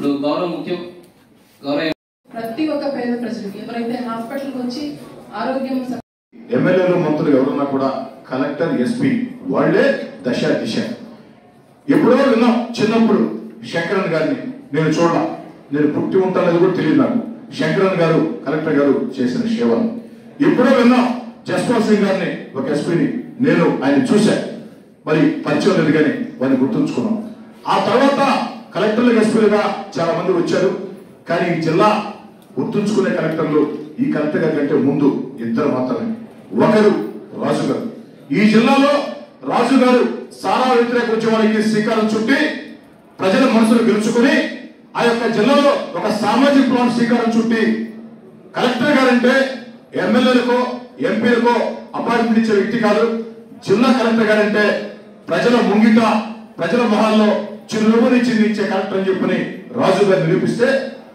ఇప్పుడు గౌరవ ముఖ్య గౌరవ ప్రతి ఒక్క పేద ప్రజలకి ఎవరైతే హాస్పిటల్కి వచ్చి ఆరోగ్యం స- ఎమ్మెల్యేలు మంత్రులు ఎవరున్నా కూడా కలెక్టర్ ఎస్పీ వాళ్లే దశ దిశ ఎప్పుడో విన్నాం చిన్నప్పుడు శంకరన్ గారిని నేను చూడాల నేను పుట్టి ఉంటానది కూడా తెలియదు నాకు శంకరన్ గారు కలెక్టర్ గారు చేసిన సేవను ఎప్పుడో విన్నాం జస్పాల్ సింగ్ గారిని ఒక ఎస్పీని నేను ఆయన చూశా మరి పరిచయం లేదు కానీ వారిని గుర్తుంచుకున్నాం ఆ తర్వాత కలెక్టర్లు ఎస్పీలుగా చాలా మంది వచ్చారు కానీ ఈ జిల్లా గుర్తుంచుకునే కలెక్టర్లు ఈ కలెక్టర్ గారి కంటే ముందు ఇద్దరు మాత్రమే ఒకరు రాజు గారు ఈ జిల్లాలో రాజు గారు సారా వ్యతిరేక ఉద్యమానికి శ్రీకారం చుట్టి ప్రజల మనసును గెలుచుకుని ఆ యొక్క జిల్లాలో ఒక సామాజిక ప్లాన్ శ్రీకారం చుట్టి కలెక్టర్ గారంటే ఎమ్మెల్యేలకో ఎంపీలకో అపాయింట్మెంట్ ఇచ్చే వ్యక్తి కాదు జిల్లా కలెక్టర్ గారంటే ప్రజల ముంగిట ప్రజల మొహాల్లో చిరునవ్వుని చిందించే కలెక్టర్ అని చెప్పని రాజు గారు నిరూపిస్తే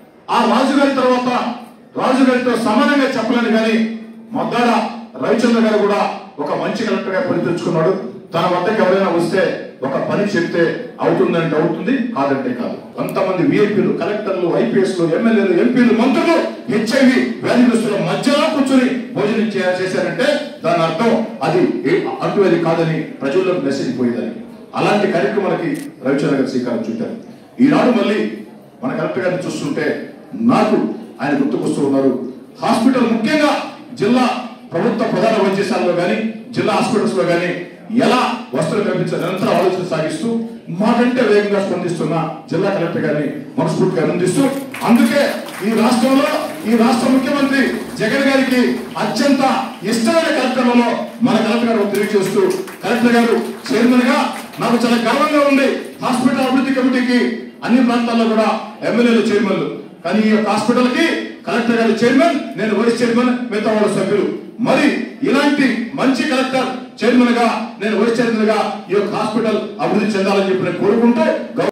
ఆ రాజు గారి తర్వాత రాజు గారితో సమానంగా చెప్పలేను కానీ మొద్దాడ రవిచంద్ర గారు కూడా ఒక మంచి కలెక్టర్ గా పని తెచ్చుకున్నాడు తన వద్దకు ఎవరైనా వస్తే ఒక పని చెప్తే అవుతుందంటే అవుతుంది కాదంటే కాదు కొంతమంది విఐపీలు కలెక్టర్లు ఐపీఎస్లు ఎమ్మెల్యేలు ఎంపీలు మంత్రులు హెచ్ఐవి వ్యాధిగ్రస్తుల మధ్యలో కూర్చొని భోజనం చేయ- చేశారంటే దాని అర్థం అది ఏ- అంటువ్యాధి కాదని ప్రజల్లోకి మెసేజ్ పోయేదని అలాంటి కార్యక్రమాలకి రవిచంద్ర గారు శ్రీకారం చుట్టారు ఈనాడు మళ్ళీ మన కలెక్టర్ గారిని చూస్తుంటే నాకు ఆయన గుర్తుకొస్తూ ఉన్నారు హాస్పిటల్ ముఖ్యంగా జిల్లా ప్రభుత్వ ప్రధాన వైద్యశాలలో కానీ జిల్లా హాస్పిటల్స్ లో కానీ ఎలా వస్తువులు కల్పించాలి నిరంతరం ఆలోచన సాగిస్తూ మాకంటే వేగంగా స్పందిస్తున్న జిల్లా కలెక్టర్ గారిని మనస్ఫూర్తిగా అభినందిస్తూ అందుకే ఈ రాష్ట్రంలో ఈ రాష్ట్ర ముఖ్యమంత్రి జగన్ గారికి అత్యంత ఇష్టమైన కలెక్టర్లలో మన కలెక్టర్ గారు తెలియజేస్తూ కలెక్టర్ గారు చైర్మన్ గా నాకు చాలా గర్వంగా ఉంది హాస్పిటల్ అభివృద్ధి కమిటీకి అన్ని ప్రాంతాల్లో కూడా ఎమ్మెల్యేలు చైర్మన్లు కానీ ఈ యొక్క హాస్పిటల్ కి కలెక్టర్ గారు చైర్మన్ నేను వైస్ చైర్మన్ మిగతా వాళ్ళ సభ్యులు మరి ఇలాంటి మంచి కలెక్టర్ చైర్మన్ గా నేను వైస్ చైర్మన్ గా ఈ యొక్క హాస్పిటల్ అభివృద్ధి చెందాలని చెప్పి నేను కోరుకుంటూ గౌ-